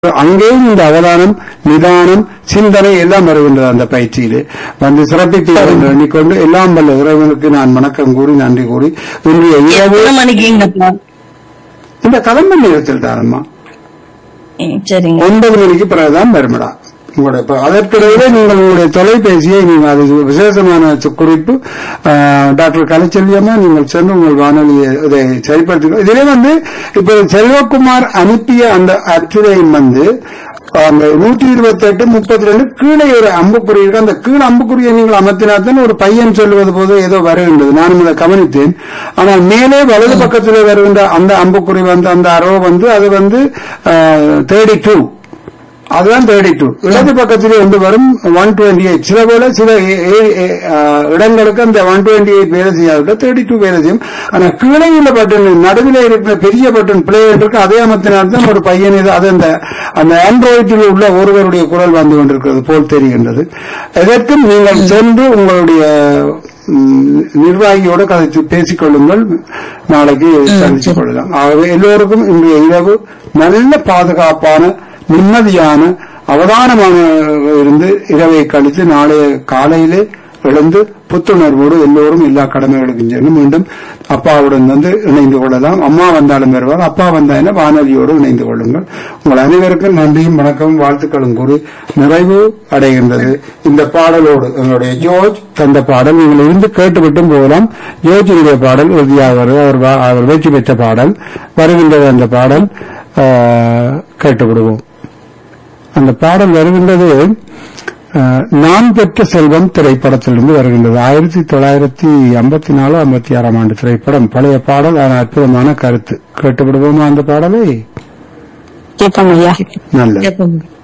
அங்கேயும் இந்த அவதானம் நிதானம் சிந்தனை எல்லாம் வருகின்றது அந்த பயிற்சியிலே வந்து சிறப்பித்து என்று எண்ணிக்கொண்டு எல்லாம் வல்ல இறைவனுக்கு நான் வணக்கம் கூறி நன்றி கூறி இன்றைய இரவு எத்தனை மணிக்குங்கப்பா இந்த கலம்பு நேரத்தில் தானம்மா ம், சரிங்க ஒன்பது மணிக்கு பிறகுதான் வருமடா உங்களுடைய இப்ப அதற்கிடையிலே நீங்கள் உங்களுடைய தொலைபேசியை நீங்கள் அது விசேஷமான சு- குறிப்பு ஆ, டாக்டர் கலைச்செல்வியம்மா நீங்கள் சென்று உங்கள் வானொலியை இதை சரிப்படுத்தி இதிலே வந்து இப்ப செல்வகுமார் அனுப்பிய அந்த அச்சுரையின் வந்து அந்த நூற்றி இருபத்தி எட்டு முப்பத்தி ரெண்டு கீழே ஒரு அம்புக்குறி இருக்கு அந்த கீழே அம்புக்குறியை நீங்கள் அமர்த்தினாத்தான் ஒரு பையன் சொல்லுவது போது ஏதோ வருகின்றது நானும் அதை கவனித்தேன் ஆனால் மேலே வலது பக்கத்தில் வருகின்ற அந்த அம்புக்குறி வந்து அந்த அரோ வந்து அது வந்து தேர்ட்டி டூ அதுதான் தேர்ட்டி டூ இடது பக்கத்திலே வந்து வரும் ஒன் டுவெண்ட்டி எயிட் சில வேளை சில ஏ- ஏ- ஏ- ஆ, இடங்களுக்கு அந்த ஒன் டுவெண்ட்டி எயிட் வேலை செய்யாது தேர்ட்டி டூ வேலை செய்யும் ஆனா கீழே உள்ள பட்டன் நடுவில் இருக்கிற பெரிய பட்டன் பிளே இருக்கு அதே அமர்த்தினால்தான் ஒரு பையன் இது அது அந்த அந்த ஆண்ட்ராய்டில் உள்ள ஒருவருடைய குரல் வந்து கொண்டிருக்கிறது போல் தெரிகின்றது எதற்கும் நீங்கள் சென்று உங்களுடைய ம், நிர்வாகியோட கதைத்து பேசிக் கொள்ளுங்கள் நாளைக்கு சந்தித்துக் கொள்ளலாம் ஆகவே எல்லோருக்கும் இன்றைய இரவு நல்ல பாதுகாப்பான நிம்மதியான அவதானமான இருந்து இரவை கழித்து நாளைய காலையிலே எழுந்து புத்துணர்வோடு எல்லோரும் எல்லா கடமைகளுக்கும் சென்று மீண்டும் அப்பாவுடன் வந்து இணைந்து கொள்ளலாம் அம்மா வந்தாலும் வருவார் அப்பா வந்தாலும் வானொலியோடு இணைந்து கொள்ளுங்கள் உங்கள் அனைவருக்கும் நன்றியும் வணக்கமும் வாழ்த்துக்களும் கூறி நிறைவு அடைகின்றது இந்த பாடலோடு எங்களுடைய ஜோர்ஜ் தந்த பாடல் நீங்கள் இருந்து கேட்டுவிட்டும் போகலாம் ஜோர்ஜினுடைய பாடல் உறுதியாக வரும் அவர் வா- அவர் வெற்றி பெற்ற பாடல் வருகின்றது அந்த பாடல் ஆ, கேட்டுவிடுவோம் அந்த பாடல் வருகின்றது அஹ், நான் பெற்ற செல்வம் திரைப்படத்திலிருந்து வருகின்றது ஆயிரத்தி தொள்ளாயிரத்தி ஐம்பத்தி நாலு ஐம்பத்தி ஆறாம் ஆண்டு திரைப்படம் பழைய பாடல் ஆனால் அற்புதமான கருத்து கேட்டு விடுவோமா அந்த பாடலை கேட்போம் ஐயா நல்லது கேட்போம்